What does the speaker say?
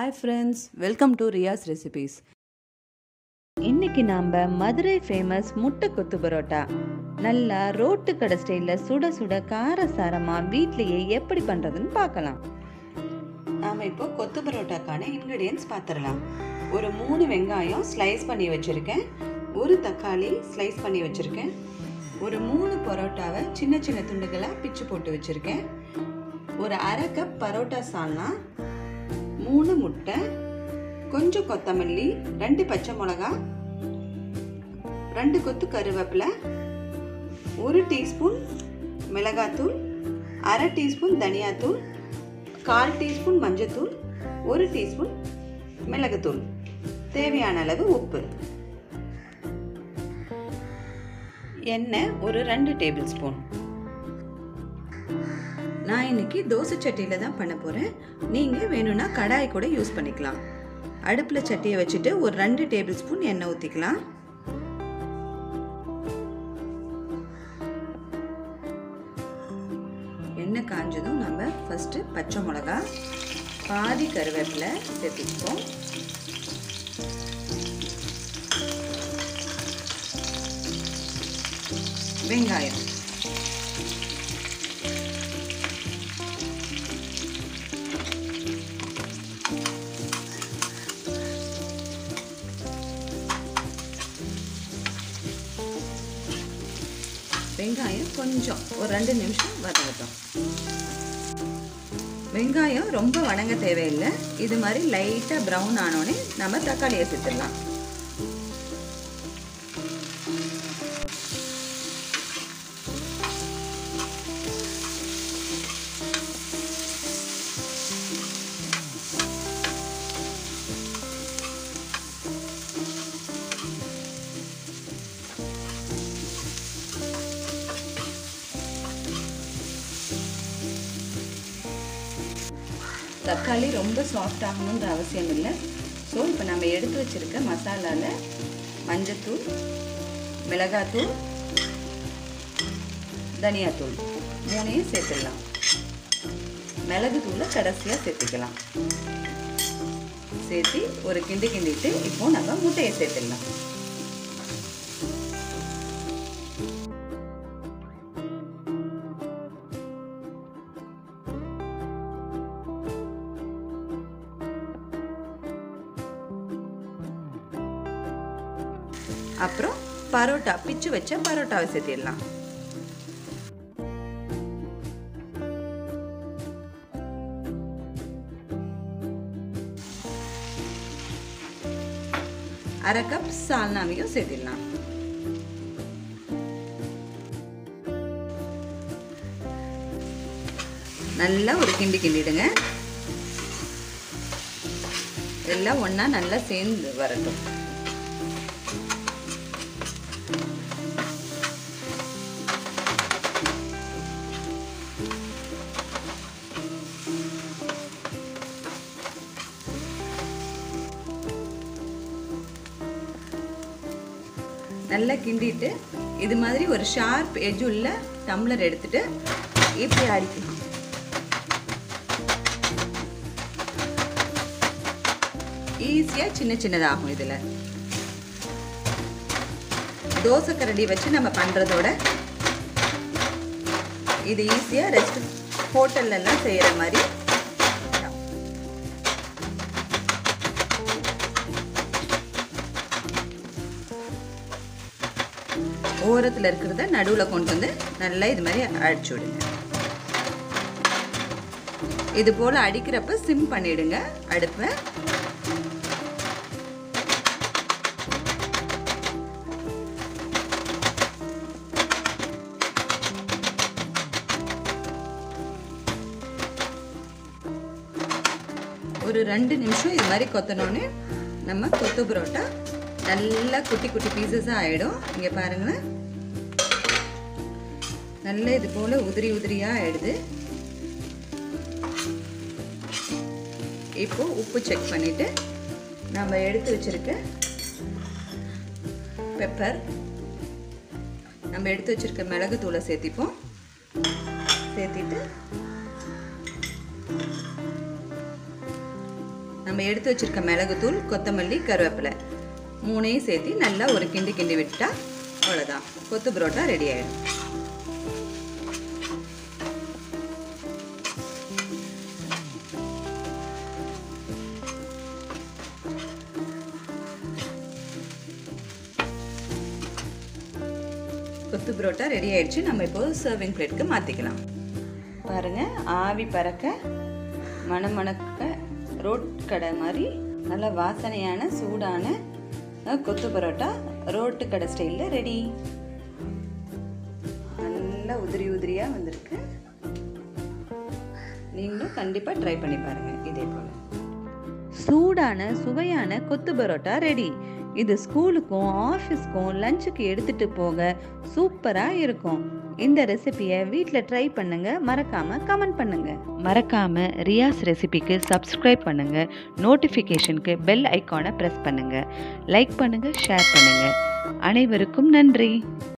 hi friends welcome to Riyaz recipes இன்னைக்கு நாம் Madurai famous முட்டை கொத்து பரோட்டா நல்லா ரோட்டு கடை ஸ்டைலில் சுட சுட காரசாரமாக வீட்லேயே எப்படி பண்ணுறதுன்னு பார்க்கலாம் நாம் இப்போ கொத்து பரோட்டாக்கான இன்க்ரீடியன்ஸ் பார்த்துடலாம் ஒரு மூணு வெங்காயம் ஸ்லைஸ் பண்ணி வச்சுருக்கேன் ஒரு தக்காளி ஸ்லைஸ் பண்ணி வச்சுருக்கேன் ஒரு மூணு பரோட்டாவை சின்ன சின்ன துண்டுகளாக பிச்சு போட்டு வச்சுருக்கேன் ஒரு அரை கப் பரோட்டா சால்னா மூணு முட்டை கொஞ்சம் கொத்தமல்லி ரெண்டு பச்சை மிளகா ரெண்டு கொத்து கருவேப்பிலை ஒரு டீஸ்பூன் மிளகாத்தூள் அரை டீஸ்பூன் தனியாத்தூள் கால் டீஸ்பூன் மஞ்சத்தூள் ஒரு டீஸ்பூன் மிளகுத்தூள் தேவையான அளவு உப்பு எண்ணெய் ஒரு ரெண்டு டேபிள் ஸ்பூன் நான் இன்னைக்கு தோசை சட்டியில் தான் பண்ண போகிறேன் நீங்கள் வேணும்னா கடாய் கூட யூஸ் பண்ணிக்கலாம் அடுப்பில் சட்டியை வச்சுட்டு ஒரு ரெண்டு டேபிள் ஸ்பூன் எண்ணெய் ஊற்றிக்கலாம் எண்ணெய் காஞ்சதும் நம்ம ஃபஸ்ட்டு பச்சை மிளகா பாதி கருவேப்பிலை சேர்த்துப்போம் வெங்காயம் வெங்காயம் கொஞ்சம் ஒரு ரெண்டு நிமிஷம் வதங்கட்டும் வெங்காயம் ரொம்ப வணங்க தேவையில்லை இது மாதிரி லைட்டாக ப்ரௌன் ஆனோடனே நம்ம தக்காளியை சேர்த்துடலாம் தக்காளி ரொம்ப சாஃப்ட் ஆகணுன்ற அவசியம் இல்லை ஸோ இப்போ நம்ம எடுத்து வச்சுருக்க மசாலாவில் மஞ்சத்தூள் மிளகாத்தூள் தனியாத்தூள் மூணையும் சேர்த்துடலாம் மிளகுத்தூளை கடைசியாக சேர்த்துக்கலாம் சேர்த்து ஒரு கிண்டி கிண்டிட்டு இப்போ நம்ம முட்டையை சேர்த்துடலாம் அப்புறம் பரோட்டா பிச்சு வச்ச பரோட்டாவை சேர்த்திடலாம் அரை கப் சால்னாவையும் சேர்த்திடலாம் நல்லா ஒரு கிண்டி கிண்டிடுங்க எல்லாம் ஒன்றா நல்லா சேர்ந்து வரட்டும் நல்லா கிண்டிட்டு இது மாதிரி ஒரு ஷார்ப் எஜ் உள்ள டம்ளர் எடுத்துட்டு இப்படி அடிக்கணும் ஈஸியாக சின்ன சின்னதாகும் இதில் தோசை கரடி வச்சு நம்ம பண்ணுறதோட இது ஈஸியாக ரெஸ்ட் ஹோட்டல்லலாம் செய்கிற மாதிரி ஓரத்தில் இருக்கிறத நடுவில் கொண்டு வந்து நல்லா இது மாதிரி அடிச்சு விடுங்க இது போல் அடிக்கிறப்ப சிம் பண்ணிடுங்க அடுப்பை ஒரு ரெண்டு நிமிஷம் இது மாதிரி கொத்தனோன்னு நம்ம கொத்து பரோட்டா நல்லா குட்டி குட்டி பீசஸாக ஆகிடும் இங்கே பாருங்களேன் நல்லா இது போல் உதிரி உதிரியாக ஆகிடுது இப்போ உப்பு செக் பண்ணிவிட்டு நம்ம எடுத்து வச்சுருக்க பெப்பர் நம்ம எடுத்து வச்சுருக்க மிளகு தூளை சேர்த்திப்போம் சேர்த்திட்டு நம்ம எடுத்து வச்சிருக்க மிளகுத்தூள் கொத்தமல்லி கருவேப்பிலை மூணையும் சேர்த்து நல்லா ஒரு கிண்டி கிண்டி விட்டுட்டா அவ்வளோதான் கொத்து பரோட்டா ரெடி ஆகிடும் கொத்து பரோட்டா ரெடி ஆயிடுச்சு நம்ம இப்போ சர்விங் பிளேட்க்கு மாற்றிக்கலாம் பாருங்கள் ஆவி பறக்க மணமணக்க ரோட் கடை மாதிரி நல்ல வாசனையான சூடான கொத்து பரோட்டா ரோட்டு கடை ஸ்டைலில் ரெடி நல்லா உதிரி உதிரியாக வந்திருக்கு நீங்களும் கண்டிப்பாக ட்ரை பண்ணி பாருங்கள் இதே போல் சூடான சுவையான கொத்து பரோட்டா ரெடி இது ஸ்கூலுக்கும் ஆஃபீஸ்க்கும் லஞ்சுக்கு எடுத்துட்டு போக சூப்பராக இருக்கும் இந்த ரெசிபியை வீட்டில் ட்ரை பண்ணுங்க மறக்காம கமெண்ட் பண்ணுங்க மறக்காம ரியாஸ் ரெசிபிக்கு சப்ஸ்கிரைப் பண்ணுங்க நோட்டிஃபிகேஷனுக்கு பெல் ஐக்கானை ப்ரெஸ் பண்ணுங்க லைக் பண்ணுங்க ஷேர் பண்ணுங்க அனைவருக்கும் நன்றி